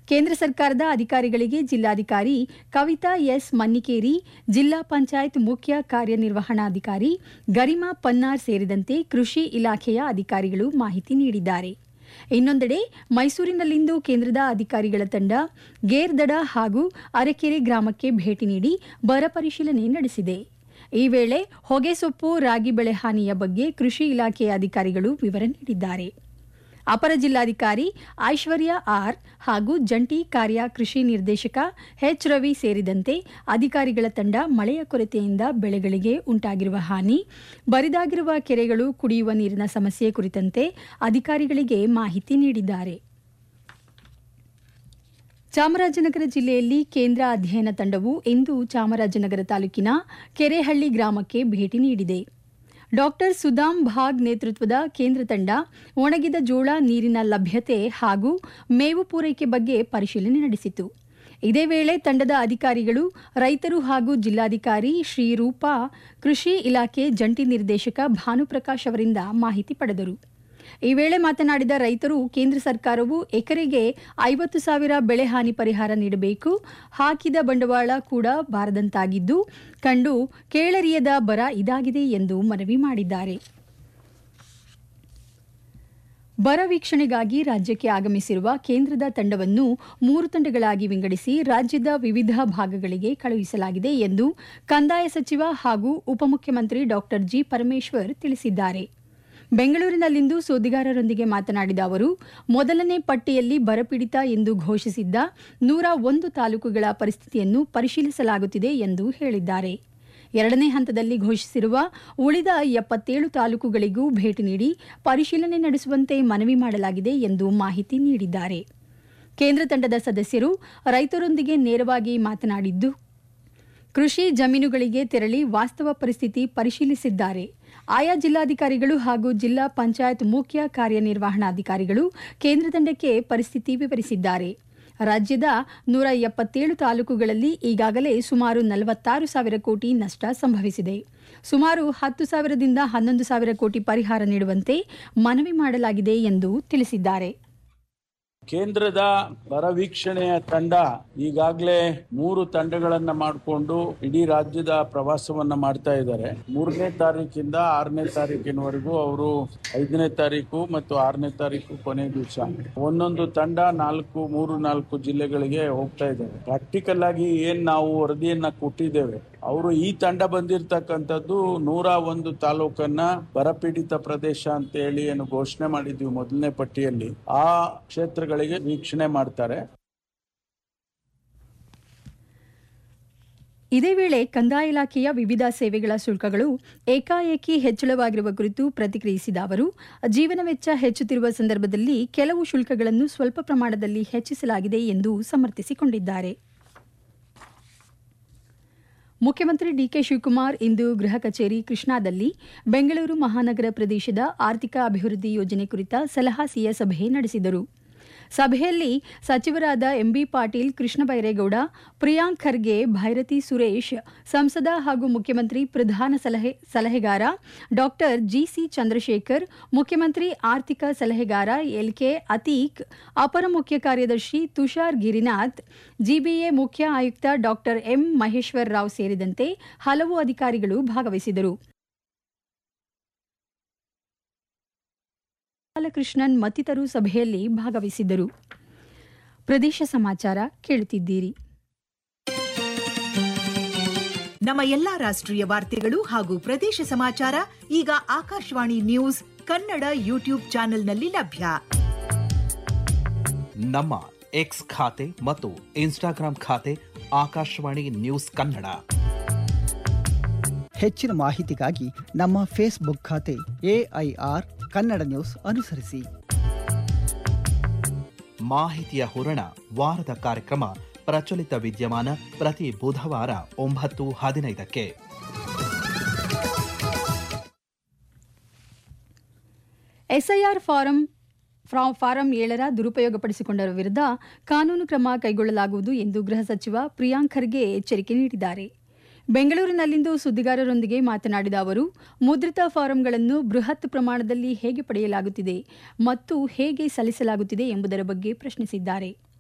ಕೇಂದ್ರ ಸರ್ಕಾರದ ಅಧಿಕಾರಿಗಳಿಗೆ ಜಿಲ್ಲಾಧಿಕಾರಿ ಕವಿತಾ ಎಸ್ ಮನ್ನಿಕೇರಿ ಜಿಲ್ಲಾ ಪಂಚಾಯತ್ ಮುಖ್ಯ ಕಾರ್ಯನಿರ್ವಹಣಾಧಿಕಾರಿ ಗರಿಮಾ ಪನ್ನಾರ್ ಸೇರಿದಂತೆ ಕೃಷಿ ಇಲಾಖೆಯ ಅಧಿಕಾರಿಗಳು ಮಾಹಿತಿ ನೀಡಿದ್ದಾರೆ ಇನ್ನೊಂದೆಡೆ ಮೈಸೂರಿನಲ್ಲಿಂದು ಕೇಂದ್ರದ ಅಧಿಕಾರಿಗಳ ತಂಡ ಗೇರ್ದಡ ಹಾಗೂ ಅರಕೆರೆ ಗ್ರಾಮಕ್ಕೆ ಭೇಟಿ ನೀಡಿ ಬರ ಪರಿಶೀಲನೆ ನಡೆಸಿದೆ ಈ ವೇಳೆ ಹೊಗೆಸೊಪ್ಪು ರಾಗಿ ಬೆಳೆ ಹಾನಿಯ ಬಗ್ಗೆ ಕೃಷಿ ಇಲಾಖೆಯ ಅಧಿಕಾರಿಗಳು ವಿವರ ನೀಡಿದ್ದಾರೆ ಅಪರ ಜಿಲ್ಲಾಧಿಕಾರಿ ಐಶ್ವರ್ಯ ಆರ್ ಹಾಗೂ ಜಂಟಿ ಕಾರ್ಯ ಕೃಷಿ ನಿರ್ದೇಶಕ ಎಚ್ ರವಿ ಸೇರಿದಂತೆ ಅಧಿಕಾರಿಗಳ ತಂಡ ಮಳೆಯ ಕೊರತೆಯಿಂದ ಬೆಳೆಗಳಿಗೆ ಉಂಟಾಗಿರುವ ಹಾನಿ ಬರಿದಾಗಿರುವ ಕೆರೆಗಳು ಕುಡಿಯುವ ನೀರಿನ ಸಮಸ್ಯೆ ಕುರಿತಂತೆ ಅಧಿಕಾರಿಗಳಿಗೆ ಮಾಹಿತಿ ನೀಡಿದ್ದಾರೆ ಚಾಮರಾಜನಗರ ಜಿಲ್ಲೆಯಲ್ಲಿ ಕೇಂದ್ರ ಅಧ್ಯಯನ ತಂಡವು ಇಂದು ಚಾಮರಾಜನಗರ ತಾಲೂಕಿನ ಕೆರೆಹಳ್ಳಿ ಗ್ರಾಮಕ್ಕೆ ಭೇಟಿ ನೀಡಿದೆ ಡಾಕ್ಟರ್ ಸುದಾಮ್ ಭಾಗ್ ನೇತೃತ್ವದ ಕೇಂದ್ರ ತಂಡ ಒಣಗಿದ ಜೋಳ ನೀರಿನ ಲಭ್ಯತೆ ಹಾಗೂ ಮೇವು ಪೂರೈಕೆ ಬಗ್ಗೆ ಪರಿಶೀಲನೆ ನಡೆಸಿತು ಇದೇ ವೇಳೆ ತಂಡದ ಅಧಿಕಾರಿಗಳು ರೈತರು ಹಾಗೂ ಜಿಲ್ಲಾಧಿಕಾರಿ ಶ್ರೀರೂಪಾ ಕೃಷಿ ಇಲಾಖೆ ಜಂಟಿ ನಿರ್ದೇಶಕ ಭಾನುಪ್ರಕಾಶ್ ಅವರಿಂದ ಮಾಹಿತಿ ಪಡೆದರು ಈ ವೇಳೆ ಮಾತನಾಡಿದ ರೈತರು ಕೇಂದ್ರ ಸರ್ಕಾರವು ಎಕರೆಗೆ ಐವತ್ತು ಸಾವಿರ ಬೆಳೆ ಹಾನಿ ಪರಿಹಾರ ನೀಡಬೇಕು ಹಾಕಿದ ಬಂಡವಾಳ ಕೂಡ ಬಾರದಂತಾಗಿದ್ದು ಕಂಡು ಕೇಳರಿಯದ ಬರ ಇದಾಗಿದೆ ಎಂದು ಮನವಿ ಮಾಡಿದ್ದಾರೆ ಬರ ವೀಕ್ಷಣೆಗಾಗಿ ರಾಜ್ಯಕ್ಕೆ ಆಗಮಿಸಿರುವ ಕೇಂದ್ರದ ತಂಡವನ್ನು ಮೂರು ತಂಡಗಳಾಗಿ ವಿಂಗಡಿಸಿ ರಾಜ್ಯದ ವಿವಿಧ ಭಾಗಗಳಿಗೆ ಕಳುಹಿಸಲಾಗಿದೆ ಎಂದು ಕಂದಾಯ ಸಚಿವ ಹಾಗೂ ಉಪಮುಖ್ಯಮಂತ್ರಿ ಡಾಕ್ಟರ್ ಜಿ ಪರಮೇಶ್ವರ್ ತಿಳಿಸಿದ್ದಾರೆ ಬೆಂಗಳೂರಿನಲ್ಲಿಂದು ಸುದ್ದಿಗಾರರೊಂದಿಗೆ ಮಾತನಾಡಿದ ಅವರು ಮೊದಲನೇ ಪಟ್ಟಿಯಲ್ಲಿ ಬರಪೀಡಿತ ಎಂದು ಘೋಷಿಸಿದ್ದ ನೂರ ಒಂದು ತಾಲೂಕುಗಳ ಪರಿಸ್ಥಿತಿಯನ್ನು ಪರಿಶೀಲಿಸಲಾಗುತ್ತಿದೆ ಎಂದು ಹೇಳಿದ್ದಾರೆ ಎರಡನೇ ಹಂತದಲ್ಲಿ ಘೋಷಿಸಿರುವ ಉಳಿದ ಎಪ್ಪತ್ತೇಳು ತಾಲೂಕುಗಳಿಗೂ ಭೇಟಿ ನೀಡಿ ಪರಿಶೀಲನೆ ನಡೆಸುವಂತೆ ಮನವಿ ಮಾಡಲಾಗಿದೆ ಎಂದು ಮಾಹಿತಿ ನೀಡಿದ್ದಾರೆ ಕೇಂದ್ರ ತಂಡದ ಸದಸ್ಯರು ರೈತರೊಂದಿಗೆ ನೇರವಾಗಿ ಮಾತನಾಡಿದ್ದು ಕೃಷಿ ಜಮೀನುಗಳಿಗೆ ತೆರಳಿ ವಾಸ್ತವ ಪರಿಸ್ಥಿತಿ ಪರಿಶೀಲಿಸಿದ್ದಾರೆ ಆಯಾ ಜಿಲ್ಲಾಧಿಕಾರಿಗಳು ಹಾಗೂ ಜಿಲ್ಲಾ ಪಂಚಾಯತ್ ಮುಖ್ಯ ಕಾರ್ಯನಿರ್ವಹಣಾಧಿಕಾರಿಗಳು ಕೇಂದ್ರ ತಂಡಕ್ಕೆ ಪರಿಸ್ಥಿತಿ ವಿವರಿಸಿದ್ದಾರೆ ರಾಜ್ಯದ ನೂರ ಎಪ್ಪತ್ತೇಳು ತಾಲೂಕುಗಳಲ್ಲಿ ಈಗಾಗಲೇ ಸುಮಾರು ನಲವತ್ತಾರು ಸಾವಿರ ಕೋಟಿ ನಷ್ಟ ಸಂಭವಿಸಿದೆ ಸುಮಾರು ಹತ್ತು ಸಾವಿರದಿಂದ ಹನ್ನೊಂದು ಸಾವಿರ ಕೋಟಿ ಪರಿಹಾರ ನೀಡುವಂತೆ ಮನವಿ ಮಾಡಲಾಗಿದೆ ಎಂದು ತಿಳಿಸಿದ್ದಾರೆ ಕೇಂದ್ರದ ಬರ ವೀಕ್ಷಣೆಯ ತಂಡ ಈಗಾಗಲೇ ಮೂರು ತಂಡಗಳನ್ನ ಮಾಡಿಕೊಂಡು ಇಡೀ ರಾಜ್ಯದ ಪ್ರವಾಸವನ್ನ ಮಾಡ್ತಾ ಇದ್ದಾರೆ ಮೂರನೇ ತಾರೀಕಿಂದ ಆರನೇ ತಾರೀಕಿನವರೆಗೂ ಅವರು ಐದನೇ ತಾರೀಕು ಮತ್ತು ಆರನೇ ತಾರೀಕು ಕೊನೆ ದಿವಸ ಒಂದೊಂದು ತಂಡ ನಾಲ್ಕು ಮೂರು ನಾಲ್ಕು ಜಿಲ್ಲೆಗಳಿಗೆ ಹೋಗ್ತಾ ಇದ್ದಾರೆ ಪ್ರಾಕ್ಟಿಕಲ್ ಆಗಿ ಏನ್ ನಾವು ವರದಿಯನ್ನ ಕೊಟ್ಟಿದ್ದೇವೆ ಅವರು ಈ ತಂಡ ಬಂದಿರತಕ್ಕಂಥದ್ದು ನೂರ ಒಂದು ತಾಲೂಕನ್ನ ಬರಪೀಡಿತ ಪ್ರದೇಶ ಅಂತ ಹೇಳಿ ಏನು ಘೋಷಣೆ ಮಾಡಿದ್ವಿ ಮೊದಲನೇ ಪಟ್ಟಿಯಲ್ಲಿ ಆ ಕ್ಷೇತ್ರಗಳಿಗೆ ವೀಕ್ಷಣೆ ಮಾಡ್ತಾರೆ ಇದೇ ವೇಳೆ ಕಂದಾಯ ಇಲಾಖೆಯ ವಿವಿಧ ಸೇವೆಗಳ ಶುಲ್ಕಗಳು ಏಕಾಏಕಿ ಹೆಚ್ಚಳವಾಗಿರುವ ಕುರಿತು ಪ್ರತಿಕ್ರಿಯಿಸಿದ ಅವರು ಜೀವನ ವೆಚ್ಚ ಹೆಚ್ಚುತ್ತಿರುವ ಸಂದರ್ಭದಲ್ಲಿ ಕೆಲವು ಶುಲ್ಕಗಳನ್ನು ಸ್ವಲ್ಪ ಪ್ರಮಾಣದಲ್ಲಿ ಹೆಚ್ಚಿಸಲಾಗಿದೆ ಎಂದು ಸಮರ್ಥಿಸಿಕೊಂಡಿದ್ದಾರೆ ಮುಖ್ಯಮಂತ್ರಿ ಡಿಕೆ ಶಿವಕುಮಾರ್ ಇಂದು ಗೃಹ ಕಚೇರಿ ಕೃಷ್ಣಾದಲ್ಲಿ ಬೆಂಗಳೂರು ಮಹಾನಗರ ಪ್ರದೇಶದ ಆರ್ಥಿಕ ಅಭಿವೃದ್ಧಿ ಯೋಜನೆ ಕುರಿತ ಸಲಹಾಸಿಯ ಸಭೆ ನಡೆಸಿದರು ಸಭೆಯಲ್ಲಿ ಸಚಿವರಾದ ಎಂಬಿ ಪಾಟೀಲ್ ಕೃಷ್ಣ ಬೈರೇಗೌಡ ಪ್ರಿಯಾಂಕ್ ಖರ್ಗೆ ಭೈರತಿ ಸುರೇಶ್ ಸಂಸದ ಹಾಗೂ ಮುಖ್ಯಮಂತ್ರಿ ಪ್ರಧಾನ ಸಲಹೆ ಸಲಹೆಗಾರ ಡಾಕ್ಟರ್ ಜಿಸಿ ಚಂದ್ರಶೇಖರ್ ಮುಖ್ಯಮಂತ್ರಿ ಆರ್ಥಿಕ ಸಲಹೆಗಾರ ಎಲ್ಕೆ ಅತೀಕ್ ಅಪರ ಮುಖ್ಯ ಕಾರ್ಯದರ್ಶಿ ತುಷಾರ್ ಗಿರಿನಾಥ್ ಜಿಬಿಎ ಮುಖ್ಯ ಆಯುಕ್ತ ಡಾಕ್ಟರ್ ಎಂ ಮಹೇಶ್ವರ್ ರಾವ್ ಸೇರಿದಂತೆ ಹಲವು ಅಧಿಕಾರಿಗಳು ಭಾಗವಹಿಸಿದರು ಬಾಲಕೃಷ್ಣನ್ ಮತ್ತಿತರರು ಸಭೆಯಲ್ಲಿ ಭಾಗವಹಿಸಿದ್ದರು ಪ್ರದೇಶ ಸಮಾಚಾರ ಕೇಳುತ್ತಿದ್ದೀರಿ ನಮ್ಮ ಎಲ್ಲಾ ರಾಷ್ಟ್ರೀಯ ವಾರ್ತೆಗಳು ಹಾಗೂ ಪ್ರದೇಶ ಸಮಾಚಾರ ಈಗ ಆಕಾಶವಾಣಿ ನ್ಯೂಸ್ ಕನ್ನಡ ಯೂಟ್ಯೂಬ್ ಚಾನೆಲ್ನಲ್ಲಿ ಲಭ್ಯ ನಮ್ಮ ಎಕ್ಸ್ ಖಾತೆ ಮತ್ತು ಇನ್ಸ್ಟಾಗ್ರಾಂ ಖಾತೆ ಆಕಾಶವಾಣಿ ನ್ಯೂಸ್ ಕನ್ನಡ ಹೆಚ್ಚಿನ ಮಾಹಿತಿಗಾಗಿ ನಮ್ಮ ಫೇಸ್ಬುಕ್ ಖಾತೆ ಎಐಆರ್ ಕನ್ನಡ ನ್ಯೂಸ್ ಅನುಸರಿಸಿ ಮಾಹಿತಿಯ ಹೂರಣ ವಾರದ ಕಾರ್ಯಕ್ರಮ ಪ್ರಚಲಿತ ವಿದ್ಯಮಾನ ಪ್ರತಿ ಬುಧವಾರ ಒಂಬತ್ತು ಹದಿನೈದಕ್ಕೆ ಎಸ್ಐಆರ್ ಫಾರಂ ಫ್ರಾ- ಫಾರಂ ಏಳರ ದುರುಪಯೋಗಪಡಿಸಿಕೊಂಡರ ವಿರುದ್ಧ ಕಾನೂನು ಕ್ರಮ ಕೈಗೊಳ್ಳಲಾಗುವುದು ಎಂದು ಗೃಹ ಸಚಿವ ಪ್ರಿಯಾಂಕ್ ಖರ್ಗೆ ಎಚ್ಚರಿಕೆ ನೀಡಿದ್ದಾರೆ ಬೆಂಗಳೂರಿನಲ್ಲಿಂದು ಸುದ್ದಿಗಾರರೊಂದಿಗೆ ಮಾತನಾಡಿದ ಅವರು ಮುದ್ರಿತ ಫಾರಂಗಳನ್ನು ಬೃಹತ್ ಪ್ರಮಾಣದಲ್ಲಿ ಹೇಗೆ ಪಡೆಯಲಾಗುತ್ತಿದೆ ಮತ್ತು ಹೇಗೆ ಸಲ್ಲಿಸಲಾಗುತ್ತಿದೆ ಎಂಬುದರ ಬಗ್ಗೆ ಪ್ರಶ್ನಿಸಿದ್ದಾರೆ